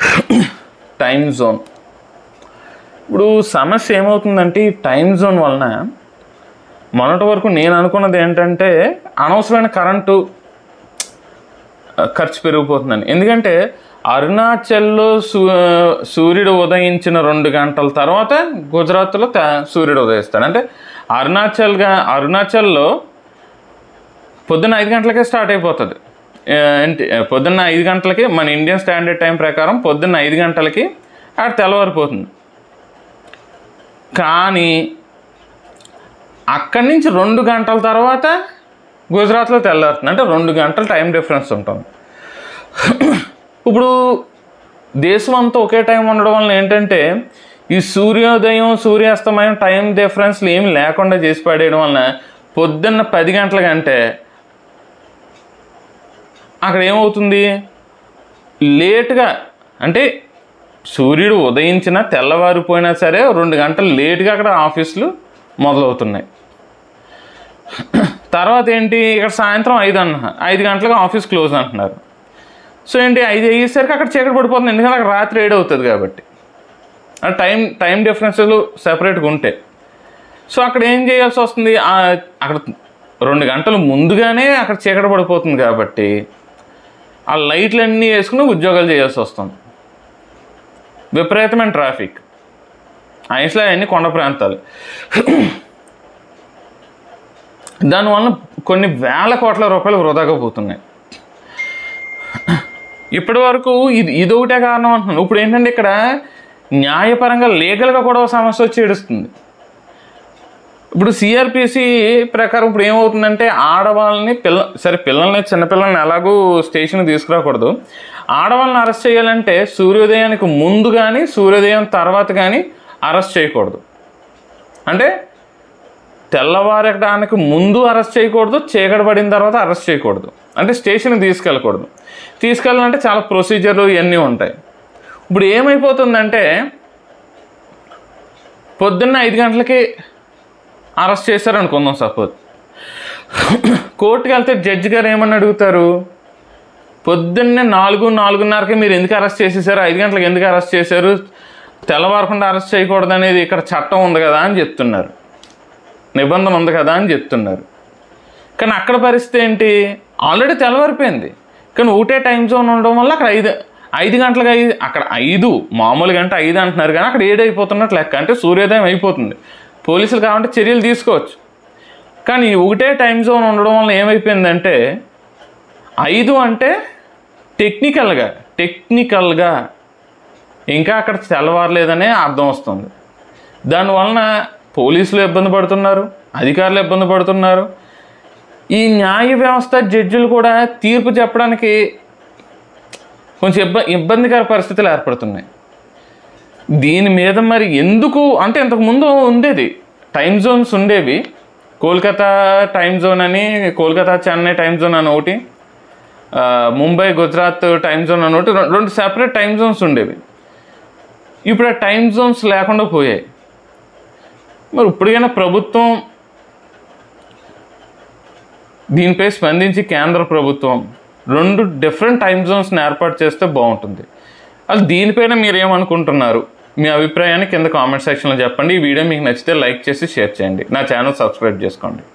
time zone ఇప్పుడు సమస్య ఏమవుతుందంటే ఈ టైం జోన్ వలన మొన్నటి వరకు నేను అనుకున్నది ఏంటంటే అనవసరమైన కరెంటు ఆ, ఖర్చు పెరిగిపోతుందని ఎందుకంటే అరుణాచల్లో సూ సూర్యుడు ఉదయించిన రెండు గంటల తర్వాత గుజరాత్లో త- సూర్యుడు ఉదయిస్తాడు అంటే అరుణాచల్గా అరుణాచల్లో పొద్దున్న ఐదు గంటలకే స్టార్ట్ అయిపోతుంది ఆ, ఏంటి ఆ, పొద్దున్న ఐదు గంటలకి మన ఇండియన్ స్టాండర్డ్ టైం ప్రకారం పొద్దున్న ఐదు గంటలకి ఆడ తెల్లవారిపోతుంది కానీ అక్కడి నుంచి రెండు గంటల తర్వాత గుజరాత్లో తెల్లారుతుంది అంటే రెండు గంటల టైం డిఫరెన్స్ ఉంటుంది ఇప్పుడు దేశం అంతా ఒకే టైం ఉండడం వల్ల ఏంటంటే ఈ సూర్యోదయం సూర్యాస్తమయం టైం డిఫరెన్స్లు ఏమి లేకుండా చేసి పడేయడం వలన పొద్దున్న పది గంటల కంటే అక్కడ ఏమవుతుంది లేట్గా అంటే సూర్యుడు ఉదయించిన తెల్లవారిపోయినా సరే రెండు గంటలు లేట్గా అక్కడ ఆఫీసులు మొదలవుతున్నాయి తర్వాత ఏంటి ఇక్కడ సాయంత్రం ఐదు అన్న ఐదు గంటలకు ఆఫీస్ క్లోజ్ అంటున్నారు సో ఏంటి ఐదు అయ్యేసరికి అక్కడ చీకటి పడిపోతుంది ఎందుకంటే అక్కడ రాత్రి ఏడు అవుతుంది కాబట్టి ఆ టైం టైం డిఫరెన్స్లు సెపరేట్గా ఉంటాయి సో అక్కడ ఏం చేయాల్సి వస్తుంది ఆ, అక్కడ రెండు గంటలు ముందుగానే అక్కడ చీకటి పడిపోతుంది కాబట్టి ఆ లైట్లన్నీ వేసుకుని ఉద్యోగాలు చేయాల్సి వస్తుంది విపరీతమైన ట్రాఫిక్ ఐస్లో అన్ని కొండ ప్రాంతాలు దానివల్ల కొన్ని వేల కోట్ల రూపాయలు వృధాగా పోతున్నాయి ఇప్పటి వరకు ఇది ఇదొకటే కారణం అంటున్నాను ఇప్పుడు ఏంటంటే ఇక్కడ న్యాయపరంగా లీగల్గా కూడా ఒక సమస్య వచ్చి ఏడుస్తుంది ఇప్పుడు సిఆర్పిసి ప్రకారం ఇప్పుడు ఏమవుతుందంటే ఆడవాళ్ళని పిల్ల సరే పిల్లల్ని చిన్నపిల్లల్ని ఎలాగూ స్టేషన్కి తీసుకురాకూడదు ఆడవాళ్ళని అరెస్ట్ చేయాలంటే సూర్యోదయానికి ముందు కానీ సూర్యోదయం తర్వాత కానీ అరెస్ట్ చేయకూడదు అంటే తెల్లవారడానికి ముందు అరెస్ట్ చేయకూడదు చీకటి పడిన తర్వాత అరెస్ట్ చేయకూడదు అంటే స్టేషన్కి తీసుకెళ్ళకూడదు తీసుకెళ్ళాలంటే చాలా ప్రొసీజర్లు ఇవన్నీ ఉంటాయి ఇప్పుడు ఏమైపోతుందంటే పొద్దున్న ఐదు గంటలకి అరెస్ట్ చేశారు అనుకుందాం సపోజ్ కోర్టుకి వెళ్తే జడ్జి గారు ఏమని అడుగుతారు పొద్దున్నే నాలుగు నాలుగున్నరకి మీరు ఎందుకు అరెస్ట్ చేసేసారు ఐదు గంటలకు ఎందుకు అరెస్ట్ చేశారు తెల్లవారకుండా అరెస్ట్ చేయకూడదు అనేది ఇక్కడ చట్టం ఉంది కదా అని చెప్తున్నారు నిబంధన ఉంది కదా అని చెప్తున్నారు కానీ అక్కడ పరిస్థితి ఏంటి ఆల్రెడీ తెల్లవారిపోయింది కానీ ఒకటే టైం జోన్ ఉండడం వల్ల అక్కడ ఐదు ఐదు గంటలకు ఐదు అక్కడ ఐదు మామూలుగా అంటే ఐదు అంటున్నారు కానీ అక్కడ ఏడు అయిపోతున్నట్లు లెక్క అంటే సూర్యోదయం అయిపోతుంది పోలీసులు కావాలంటే చర్యలు తీసుకోవచ్చు కానీ ఈ ఒకటే టైం జోన్ ఉండడం వల్ల ఏమైపోయిందంటే ఐదు అంటే టెక్నికల్గా టెక్నికల్గా ఇంకా అక్కడ తెల్లవారలేదనే అర్థం వస్తుంది దానివలన పోలీసులు ఇబ్బంది పడుతున్నారు అధికారులు ఇబ్బంది పడుతున్నారు ఈ న్యాయ వ్యవస్థ జడ్జిలు కూడా తీర్పు చెప్పడానికి కొంచెం ఇబ్బ ఇబ్బందికర పరిస్థితులు ఏర్పడుతున్నాయి దీని మీద మరి ఎందుకు అంటే ఇంతకుముందు ఉండేది టైం జోన్స్ ఉండేవి కోల్కతా టైం జోన్ అని కోల్కతా చెన్నై టైం జోన్ అని ఒకటి ఆ, ముంబై గుజరాత్ టైం జోన్ అని ఒకటి రెం- రెండు సెపరేట్ టైం జోన్స్ ఉండేవి ఇప్పుడు ఆ టైం జోన్స్ లేకుండా పోయాయి మరి ఇప్పటికైనా ప్రభుత్వం దీనిపై స్పందించి కేంద్ర ప్రభుత్వం రెండు డిఫరెంట్ టైం జోన్స్ని ఏర్పాటు చేస్తే బాగుంటుంది అసలు దీనిపైన మీరు ఏమనుకుంటున్నారు మీ అభిప్రాయాన్ని కింద కామెంట్ సెక్షన్లో చెప్పండి ఈ వీడియో మీకు నచ్చితే లైక్ చేసి షేర్ చేయండి నా ఛానల్ సబ్స్క్రైబ్ చేసుకోండి